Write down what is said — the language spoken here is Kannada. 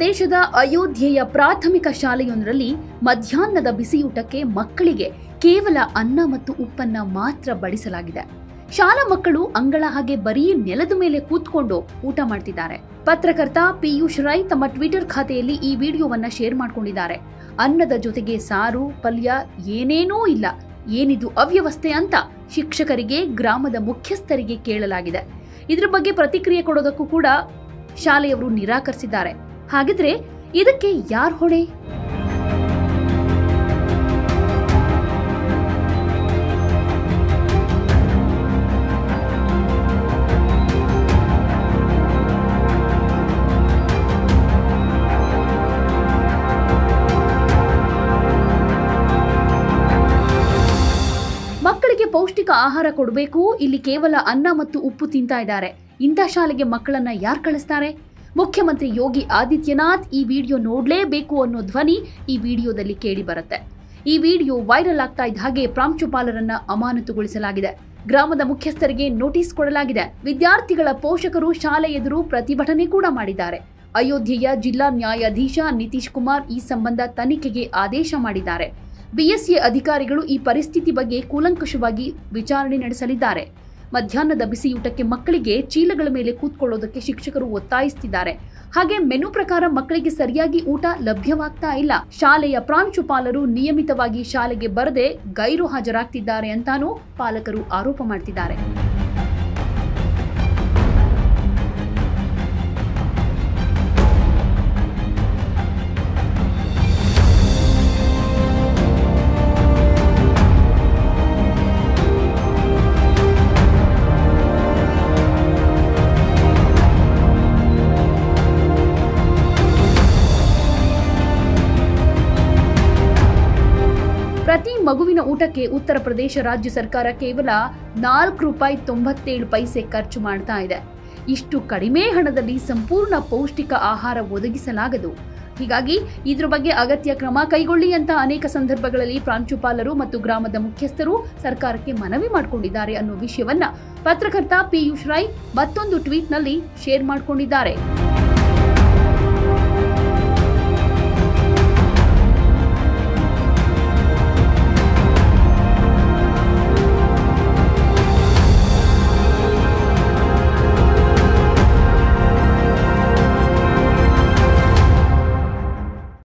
ಪ್ರದೇಶದ ಅಯೋಧ್ಯೆಯ ಪ್ರಾಥಮಿಕ ಶಾಲೆಯೊಂದರಲ್ಲಿ ಮಧ್ಯಾಹ್ನದ ಬಿಸಿಯೂಟಕ್ಕೆ ಮಕ್ಕಳಿಗೆ ಕೇವಲ ಅನ್ನ ಮತ್ತು ಉಪ್ಪನ್ನ ಮಾತ್ರ ಬಡಿಸಲಾಗಿದೆ ಶಾಲಾ ಮಕ್ಕಳು ಅಂಗಳ ಹಾಗೆ ಬರೀ ನೆಲದ ಮೇಲೆ ಕೂತ್ಕೊಂಡು ಊಟ ಮಾಡ್ತಿದ್ದಾರೆ ಪತ್ರಕರ್ತ ಪಿಯೂಷ್ ರೈ ತಮ್ಮ ಟ್ವಿಟರ್ ಖಾತೆಯಲ್ಲಿ ಈ ವಿಡಿಯೋವನ್ನ ಶೇರ್ ಮಾಡ್ಕೊಂಡಿದ್ದಾರೆ ಅನ್ನದ ಜೊತೆಗೆ ಸಾರು ಪಲ್ಯ ಏನೇನೂ ಇಲ್ಲ ಏನಿದು ಅವ್ಯವಸ್ಥೆ ಅಂತ ಶಿಕ್ಷಕರಿಗೆ ಗ್ರಾಮದ ಮುಖ್ಯಸ್ಥರಿಗೆ ಕೇಳಲಾಗಿದೆ ಇದ್ರ ಬಗ್ಗೆ ಪ್ರತಿಕ್ರಿಯೆ ಕೊಡೋದಕ್ಕೂ ಕೂಡ ಶಾಲೆಯವರು ನಿರಾಕರಿಸಿದ್ದಾರೆ ಹಾಗಿದ್ರೆ ಇದಕ್ಕೆ ಯಾರ್ ಹೊಣೆ ಮಕ್ಕಳಿಗೆ ಪೌಷ್ಟಿಕ ಆಹಾರ ಕೊಡಬೇಕು ಇಲ್ಲಿ ಕೇವಲ ಅನ್ನ ಮತ್ತು ಉಪ್ಪು ತಿಂತಾ ಇದ್ದಾರೆ ಇಂಥ ಶಾಲೆಗೆ ಮಕ್ಕಳನ್ನ ಯಾರು ಕಳಿಸ್ತಾರೆ ಮುಖ್ಯಮಂತ್ರಿ ಯೋಗಿ ಆದಿತ್ಯನಾಥ್ ಈ ವಿಡಿಯೋ ನೋಡ್ಲೇಬೇಕು ಅನ್ನೋ ಧ್ವನಿ ಈ ವಿಡಿಯೋದಲ್ಲಿ ಕೇಳಿ ಬರುತ್ತೆ ಈ ವಿಡಿಯೋ ವೈರಲ್ ಆಗ್ತಾ ಇದ್ದ ಹಾಗೆ ಪ್ರಾಂಶುಪಾಲರನ್ನ ಅಮಾನತುಗೊಳಿಸಲಾಗಿದೆ ಗ್ರಾಮದ ಮುಖ್ಯಸ್ಥರಿಗೆ ನೋಟಿಸ್ ಕೊಡಲಾಗಿದೆ ವಿದ್ಯಾರ್ಥಿಗಳ ಪೋಷಕರು ಶಾಲೆ ಎದುರು ಪ್ರತಿಭಟನೆ ಕೂಡ ಮಾಡಿದ್ದಾರೆ ಅಯೋಧ್ಯೆಯ ಜಿಲ್ಲಾ ನ್ಯಾಯಾಧೀಶ ನಿತೀಶ್ ಕುಮಾರ್ ಈ ಸಂಬಂಧ ತನಿಖೆಗೆ ಆದೇಶ ಮಾಡಿದ್ದಾರೆ ಬಿಎಸ್ಎ ಅಧಿಕಾರಿಗಳು ಈ ಪರಿಸ್ಥಿತಿ ಬಗ್ಗೆ ಕೂಲಂಕಷವಾಗಿ ವಿಚಾರಣೆ ನಡೆಸಲಿದ್ದಾರೆ ಮಧ್ಯಾಹ್ನದ ಬಿಸಿಯೂಟಕ್ಕೆ ಮಕ್ಕಳಿಗೆ ಚೀಲಗಳ ಮೇಲೆ ಕೂತ್ಕೊಳ್ಳೋದಕ್ಕೆ ಶಿಕ್ಷಕರು ಒತ್ತಾಯಿಸುತ್ತಿದ್ದಾರೆ ಹಾಗೆ ಮೆನು ಪ್ರಕಾರ ಮಕ್ಕಳಿಗೆ ಸರಿಯಾಗಿ ಊಟ ಲಭ್ಯವಾಗ್ತಾ ಇಲ್ಲ ಶಾಲೆಯ ಪ್ರಾಂಶುಪಾಲರು ನಿಯಮಿತವಾಗಿ ಶಾಲೆಗೆ ಬರದೆ ಗೈರು ಹಾಜರಾಗ್ತಿದ್ದಾರೆ ಅಂತಾನೂ ಪಾಲಕರು ಆರೋಪ ಮಾಡ್ತಿದ್ದಾರೆ ಪ್ರತಿ ಮಗುವಿನ ಊಟಕ್ಕೆ ಉತ್ತರ ಪ್ರದೇಶ ರಾಜ್ಯ ಸರ್ಕಾರ ಕೇವಲ ನಾಲ್ಕು ರೂಪಾಯಿ ತೊಂಬತ್ತೇಳು ಪೈಸೆ ಖರ್ಚು ಮಾಡ್ತಾ ಇದೆ ಇಷ್ಟು ಕಡಿಮೆ ಹಣದಲ್ಲಿ ಸಂಪೂರ್ಣ ಪೌಷ್ಟಿಕ ಆಹಾರ ಒದಗಿಸಲಾಗದು ಹೀಗಾಗಿ ಇದ್ರ ಬಗ್ಗೆ ಅಗತ್ಯ ಕ್ರಮ ಕೈಗೊಳ್ಳಿ ಅಂತ ಅನೇಕ ಸಂದರ್ಭಗಳಲ್ಲಿ ಪ್ರಾಂಶುಪಾಲರು ಮತ್ತು ಗ್ರಾಮದ ಮುಖ್ಯಸ್ಥರು ಸರ್ಕಾರಕ್ಕೆ ಮನವಿ ಮಾಡಿಕೊಂಡಿದ್ದಾರೆ ಅನ್ನೋ ವಿಷಯವನ್ನ ಪತ್ರಕರ್ತ ಪಿಯೂಷ್ ರೈ ಮತ್ತೊಂದು ಟ್ವೀಟ್ನಲ್ಲಿ ಶೇರ್ ಮಾಡಿಕೊಂಡಿದ್ದಾರೆ